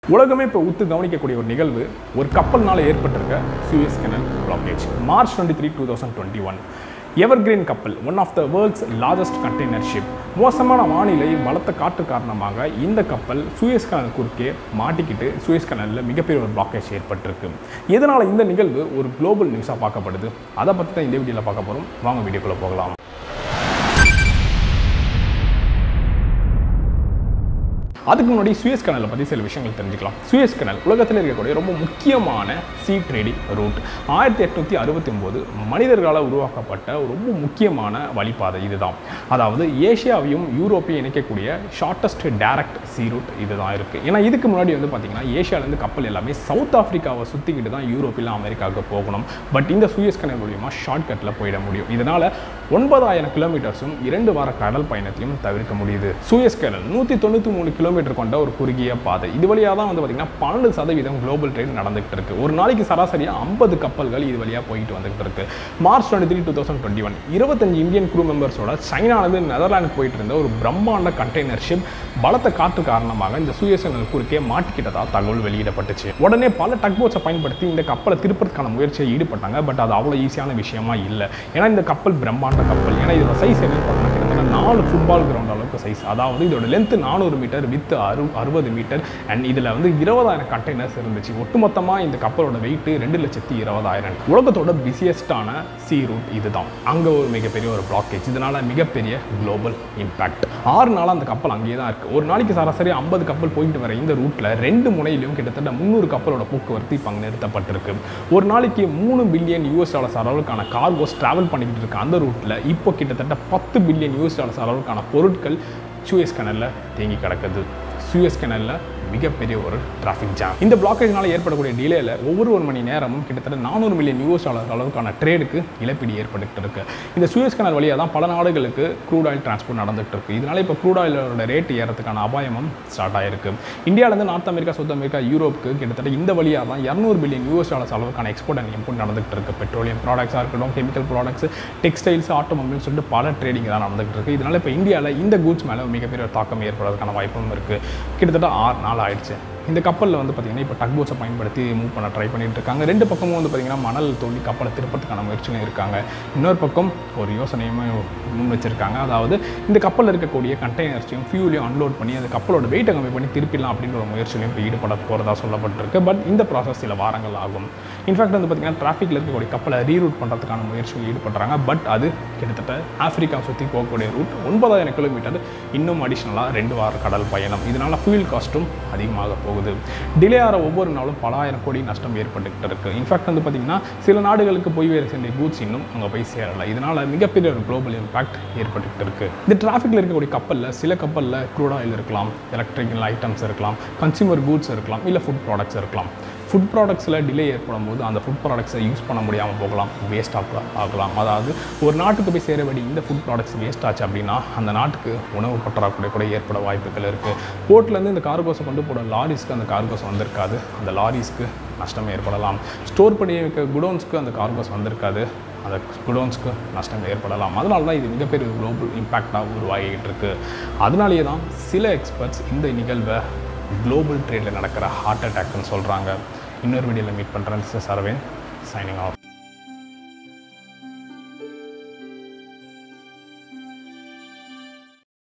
உலகமே இப்போ உத்து கவனிக்கக்கூடிய ஒரு நிகழ்வு ஒரு கப்பல்னால ஏற்பட்டிருக்க Suez canal blockage March twenty three two thousand twenty one Evergreen கப்பல் one of the world's largest container ship மோசமான வானிலை பலத்த காற்று காரணமாக இந்த கப்பல் சுயஸ் கனல் குறுக்கே மாட்டிக்கிட்டு சுயஸ் கனலில் மிகப்பெரிய ஒரு பிளாக்கேஜ் ஏற்பட்டிருக்கு இதனால் இந்த நிகழ்வு ஒரு குளோபல் நியூஸாக பார்க்கப்படுது அதை பற்றி தான் இந்த வீடியோவில் பார்க்க போகிறோம் வாங்க வீடியோக்குள்ளே போகலாம் அதுக்கு முன்னாடி சுயஸ் கனலை பற்றி சில விஷயங்கள் தெரிஞ்சுக்கலாம் சுயஸ் கனல் உலகத்தில் இருக்கக்கூடிய ரொம்ப முக்கியமான சீ ட்ரேடிங் ரூட் ஆயிரத்தி எட்நூற்றி அறுபத்தி ஒம்பது மனிதர்களால் உருவாக்கப்பட்ட ஒரு ரொம்ப முக்கியமான வழிபாதை இதுதான் அதாவது ஏஷியாவையும் யூரோப்பையும் இணைக்கக்கூடிய ஷார்ட்டஸ்ட் டைரக்ட் சீ ரூட் இதுதான் இருக்குது ஏன்னா இதுக்கு முன்னாடி வந்து பார்த்தீங்கன்னா ஏஷியாவிலேருந்து கப்பல் எல்லாமே சவுத் ஆஃப்ரிக்காவை சுற்றிக்கிட்டு தான் யூரோப்பில் அமெரிக்காவுக்கு போகணும் பட் இந்த சுயஸ் கனல் மூலியமாக ஷார்ட்கட்டில் போயிட முடியும் இதனால் ஒன்பதாயிரம் கிலோமீட்டர்ஸும் இரண்டு வார கடல் பயணத்தையும் தவிர்க்க முடியுது சூயஸ் கனல் நூற்றி தொண்ணூற்றி மூணு கிலோமீட்டர் கொண்ட ஒரு குறுகிய பாதை இது வழியாக தான் வந்து பார்த்திங்கன்னா பன்னெண்டு சதவீதம் குளோபல் ட்ரேட் நடந்துகிட்டு இருக்கு ஒரு நாளைக்கு சராசரியாக ஐம்பது கப்பல்கள் இது வழியாக போயிட்டு வந்துகிட்டு இருக்கு March twenty three two thousand twenty one இருபத்தஞ்சு இந்தியன் குரூ மெம்பர்ஸோட சைனானது நெதர்லாண்டுக்கு போயிட்டு இருந்த ஒரு பிரம்மாண்ட கண்டெய்னர் ஷிப் பலத்த காற்று காரணமாக இந்த சூயஸ் கனல் குறுக்கே மாட்டிக்கிட்டதா தகவல் வெளியிடப்பட்டுச்சு உடனே பல டக் போட்ஸை பயன்படுத்தி இந்த கப்பலை திருப்பறதுக்கான முயற்சியை ஈடுபட்டாங்க பட் அது அவ்வளோ ஈஸியான விஷயமா இல்லை ஏன்னா இந்த கப்பல் பிரம்மாண்ட கப்பல் ஏன்னா இதோட சைஸ் என்ன பார்த்தீங்கன்னா கிட்டத்தட்ட நாலு ஃபுட்பால் கிரவுண்ட் அளவுக்கு சைஸ் அதாவது இதோட லென்த் நானூறு மீட்டர் வித் அறு அறுபது மீட்டர் அண்ட் இதில் வந்து இருபதாயிரம் கண்டெய்னர்ஸ் இருந்துச்சு ஒட்டுமொத்தமாக இந்த கப்பலோட வெயிட் ரெண்டு லட்சத்தி இருபதாயிரம் உலகத்தோட பிஸியஸ்டான சீ ரூட் இதுதான் அங்கே ஒரு மிகப்பெரிய ஒரு பிளாக்கேஜ் இதனால மிகப்பெரிய குளோபல் இம்பாக்ட் ஆறு நாளாக அந்த கப்பல் அங்கேயே தான் இருக்குது ஒரு நாளைக்கு சராசரி ஐம்பது கப்பல் போயிட்டு வர இந்த ரூட்டில் ரெண்டு முனையிலையும் கிட்டத்தட்ட முந்நூறு கப்பலோட போக்குவரத்து இப்போ அங்கே நிறுத்தப்பட்டிருக்கு ஒரு நாளைக்கு மூணு பில்லியன் யூஎஸ் டாலர்ஸ் அளவுக்கான கார்கோஸ் ட்ராவல் பண்ணிக்கிட்டு இருக்க அந்த ரூட்டில் இப்போ கிட்டத்தட்ட பத்து பில்லியன் யூஎஸ் டாலர்ஸ் அளவுக்கான பொருட்கள் சூயஸ் கனலில் தேங்கி கிடக்குது சூயஸ் கனலில் மிகப்பெரிய ஒரு டிராஃபிக் ஜாம் இந்த பிளாக்கேஜ்னால ஏற்படக்கூடிய டிலேயில் ஒவ்வொரு ஒரு மணி நேரமும் கிட்டத்தட்ட நானூறு மில்லியன் யூஎஸ் டாலர் அளவுக்கான ட்ரேடுக்கு இழப்பீடு ஏற்பட்டுட்டு இருக்கு இந்த சூயஸ் கனல் வழியாக தான் பல நாடுகளுக்கு க்ரூட் ஆயில் டிரான்ஸ்போர்ட் நடந்துட்டு இருக்கு இதனால இப்போ க்ரூட் ஆயிலோட ரேட் ஏறதுக்கான அபாயமும் ஸ்டார்ட் ஆயிருக்கு இந்தியாவிலேருந்து நார்த் அமெரிக்கா சவுத் அமெரிக்கா யூரோப்புக்கு கிட்டத்தட்ட இந்த வழியாக தான் இரநூறு பில்லியன் யூஎஸ் டாலர்ஸ் அளவுக்கான எக்ஸ்போர்ட் அண்ட் இம்போர்ட் நடந்துகிட்டு இருக்கு பெட்ரோலியம் ப்ராடக்ட்ஸாக இருக்கட்டும் கெமிக்கல் ப்ராடக்ட்ஸ் டெக்ஸ்டைல்ஸ் ஆட்டோமொபைல்ஸ் சொல்லிட்டு பல ட்ரேடிங் தான் நடந்துகிட்டு இருக்கு இதனால இப்போ இந்தியாவில் இந்த கூட்ஸ் மேலே மிகப்பெரிய ஒரு தாக்கம் ஏற்படுறதுக்கான வாய்ப்பும் இருக்குது கிட்டத்தட்ட ஆறு நாள் ஆயிடுச்சு இந்த கப்பலில் வந்து பார்த்திங்கன்னா இப்போ டக் போட்ஸை பயன்படுத்தி மூவ் பண்ண ட்ரை பண்ணிட்டு இருக்காங்க ரெண்டு பக்கமும் வந்து பார்த்திங்கன்னா மணல் தோண்டி கப்பலை திருப்பத்துக்கான முயற்சியும் இருக்காங்க இன்னொரு பக்கம் ஒரு யோசனையுமே முன் வச்சிருக்காங்க அதாவது இந்த கப்பலில் இருக்கக்கூடிய கண்டெய்னர்ஸையும் ஃபியூலையும் அன்லோட் பண்ணி அந்த கப்பலோட வெயிட்டை கம்மி பண்ணி திருப்பிடலாம் அப்படின்ற ஒரு முயற்சியிலையும் இப்போ ஈடுபட போகிறதா சொல்லப்பட்டிருக்கு பட் இந்த ப்ராசஸ் சில வாரங்கள் ஆகும் இன்ஃபேக்ட் வந்து பார்த்திங்கன்னா டிராஃபிக்கில் இருக்கக்கூடிய கப்பலை ரீரூட் பண்ணுறதுக்கான முயற்சியில் ஈடுபடுறாங்க பட் அது கிட்டத்தட்ட ஆஃப்ரிக்கா சுற்றி போகக்கூடிய ரூட் ஒன்பதாயிரம் கிலோமீட்டர் இன்னும் அடிஷ்னலாக ரெண்டு வார கடல் பயணம் இதனால் ஃபியூல் காஸ்ட்டும் அதிகமாக போகுது போகுது டிலே ஆகிற ஒவ்வொரு நாளும் பல ஆயிரம் கோடி நஷ்டம் ஏற்பட்டுக்கிட்டு இருக்கு இன்ஃபேக்ட் வந்து பார்த்திங்கன்னா சில நாடுகளுக்கு போய் வேறு சென்ற கூட்ஸ் இன்னும் அங்கே போய் சேரலை இதனால் மிகப்பெரிய ஒரு குளோபல் இம்பாக்ட் ஏற்பட்டுக்கிட்டு இருக்கு இந்த டிராஃபிக்கில் இருக்கக்கூடிய கப்பலில் சில கப்பலில் க்ரூட் ஆயில் இருக்கலாம் எலக்ட்ரிக்கல் ஐட்டம்ஸ் இருக்கலாம் கன்சியூமர் கூட்ஸ் இருக்கலாம் இல்லை ஃபுட் ப்ராடக்ட்ஸ் இருக்கலாம் ஃபுட் ப்ராடக்ட்ஸில் டிலே ஏற்படும் போது அந்த ஃபுட் ப்ராடக்ட்ஸை யூஸ் பண்ண முடியாமல் போகலாம் வேஸ்ட் ஆக ஆகலாம் அதாவது ஒரு நாட்டுக்கு போய் சேரபடி இந்த ஃபுட் ப்ராடக்ட்ஸ் வேஸ்ட் ஆச்சு அப்படின்னா அந்த நாட்டுக்கு உணவு பற்றாக்குறை கூட ஏற்பட வாய்ப்புகள் இருக்குது போர்ட்லேருந்து இந்த கார்கோஸை கொண்டு போட லாரிஸ்க்கு அந்த கார்கோஸ் வந்திருக்காது அந்த லாரிஸ்க்கு நஷ்டம் ஏற்படலாம் ஸ்டோர் பண்ணி வைக்க குடோன்ஸ்க்கு அந்த கார்கோஸ் வந்திருக்காது அந்த குடோன்ஸ்க்கு நஷ்டம் ஏற்படலாம் அதனால தான் இது மிகப்பெரிய குளோபல் இம்பேக்டாக உருவாகிட்டு இருக்கு அதனாலேயே தான் சில எக்ஸ்பர்ட்ஸ் இந்த நிகழ்வை குளோபல் ட்ரேடில் நடக்கிற ஹார்ட் அட்டாக்னு சொல்கிறாங்க இன்னொரு வீடியோவில் மீட் பண்ணுறேன் சரவேன் சைனிங் ஆஃப்